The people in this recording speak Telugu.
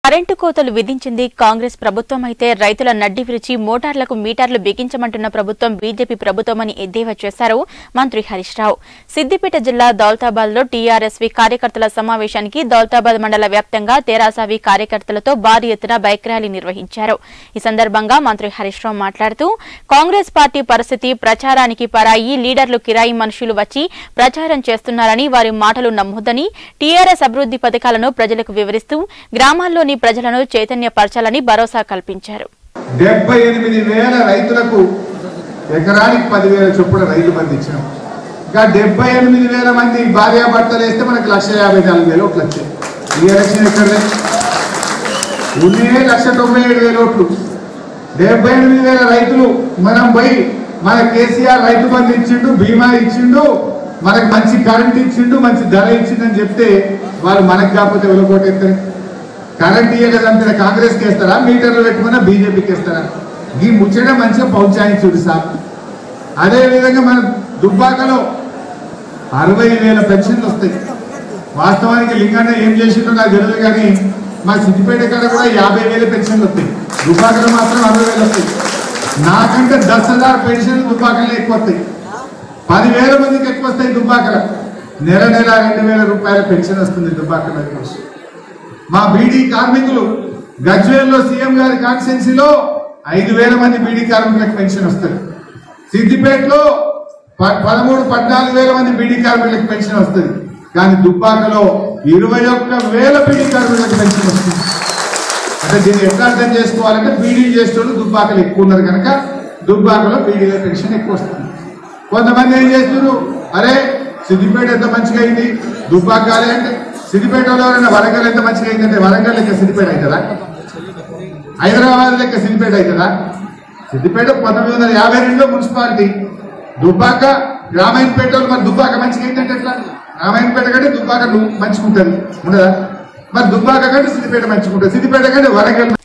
కరెంటు కోతలు విధించింది కాంగ్రెస్ ప్రభుత్వం అయితే రైతుల నడ్డి విరిచి మోటార్లకు మీటర్లు బిగించమంటున్న ప్రభుత్వం బీజేపీ ప్రభుత్వమని ఎద్దేవా చేశారు మంత్రి హరీష్ రావు సిద్దిపేట జిల్లా దౌలతాబాద్ లో టీఆర్ఎస్వి కార్యకర్తల సమావేశానికి దౌలతాబాద్ మండల వ్యాప్తంగా తెరాసావి కార్యకర్తలతో భారీ ఎత్తున బైక్ ర్యాలీ నిర్వహించారు ఈ సందర్భంగా మంత్రి హరీష్ రావు మాట్లాడుతూ కాంగ్రెస్ పార్టీ పరిస్థితి ప్రచారానికి పరాయి లీడర్లు కిరాయి మనుషులు వచ్చి ప్రచారం చేస్తున్నారని వారి మాటలు నమ్మొద్దని టీఆర్ఎస్ అభివృద్ధి పథకాలను ప్రజలకు వివరిస్తూ గ్రామాల్లోని ప్రజలను చైతన్యపరచాలని భరోసా కల్పించారు డెబ్బై ఎనిమిది వేల రైతులకు ఎకరానికి పదివేల చొప్పున రైతు బంధు ఇచ్చినాం ఇంకా డెబ్బై ఎనిమిది వేల మంది భార్యాభర్తలు వేస్తే మనకి లక్ష యాభై నాలుగు వేలు ఓట్లు వచ్చాయి ఈ ఎలక్షన్ ఎక్కడదే ఉన్నే లక్ష తొంభై ఏడు వేల ఓట్లు డెబ్బై ఎనిమిది వేల రైతులు మనం పోయి మన కేసీఆర్ రైతు బంధు ఇచ్చిండు బీమా ఇచ్చిండు మనకు మంచి కరెంట్ ఇచ్చిండు మంచి ధర ఇచ్చిండని చెప్తే వాళ్ళు మనకి కాకపోతే వెళ్ళకోటేస్తారు కరెంట్ ఇయ్యక చంపిన కాంగ్రెస్కి వేస్తారా మీటర్లు పెట్టుకున్న బీజేపీకి వేస్తారా ఈ ముచ్చట మంచిగా పౌచాయించుడు సార్ అదే విధంగా మన దుబ్బాకలో అరవై వేల పెన్షన్లు వస్తాయి వాస్తవానికి లింగన్న ఏం చేసిండో నాకు తెలియదు కానీ మా సిద్దిపేట కాడ కూడా యాభై వేల పెన్షన్లు వస్తాయి దుబ్బాకలో మాత్రం అరవై వేలు వస్తాయి నాకంటే దస్ హజార్ పెన్షన్లు దుబ్బాకలో ఎక్కువ వస్తాయి పదివేల మందికి ఎక్కువ వస్తాయి దుబ్బాకల నెల నెల రెండు వేల రూపాయల పెన్షన్ వస్తుంది దుబ్బాకలో ఎక్కువ మా బీడీ కార్మికులు గజ్వేల్లో సీఎం గారి కాన్స్టిట్యున్సీలో ఐదు వేల మంది బీడీ కార్మికులకు పెన్షన్ వస్తుంది సిద్దిపేటలో ప- పదమూడు పద్నాలుగు వేల మంది బీడీ కార్మికులకు పెన్షన్ వస్తుంది కానీ దుబ్బాకలో ఇరవై ఒక్క వేల బీడీ కార్మికులకు పెన్షన్ వస్తుంది అంటే దీన్ని ఎట్లా అర్థం చేసుకోవాలంటే బీడీ చేసేటోళ్ళు దుబ్బాకలు ఎక్కువ ఉన్నారు కనుక దుబ్బాకలో బీడీల పెన్షన్ ఎక్కువ వస్తుంది కొంతమంది ఏం చేస్తున్నారు అరే సిద్దిపేట ఎంత మంచిగా అయింది దుబ్బాకాలే అంటే సిద్దిపేటలో ఎవరైనా వరంగల్ ఎంత మంచిగా అయిందంటే వరంగల్ లెక్క సిద్దిపేట అవుతుందా హైదరాబాద్ లెక్క సిద్దిపేట అవుతుందా సిద్దిపేట పంతొమ్మిది వందల యాభై రెండులో మున్సిపాలిటీ దుబ్బాక రామాయణపేట వాళ్ళు మరి దుబ్బాక మంచిగా అయిందంటే ఎట్లా రామాయణపేట కంటే దుబ్బాక ను- మంచిగా ఉంటుంది ఉండదా మరి దుబ్బాక కంటే సిద్దిపేట మంచిగా ఉంటుంది సిద్దిపేట కంటే వరంగల్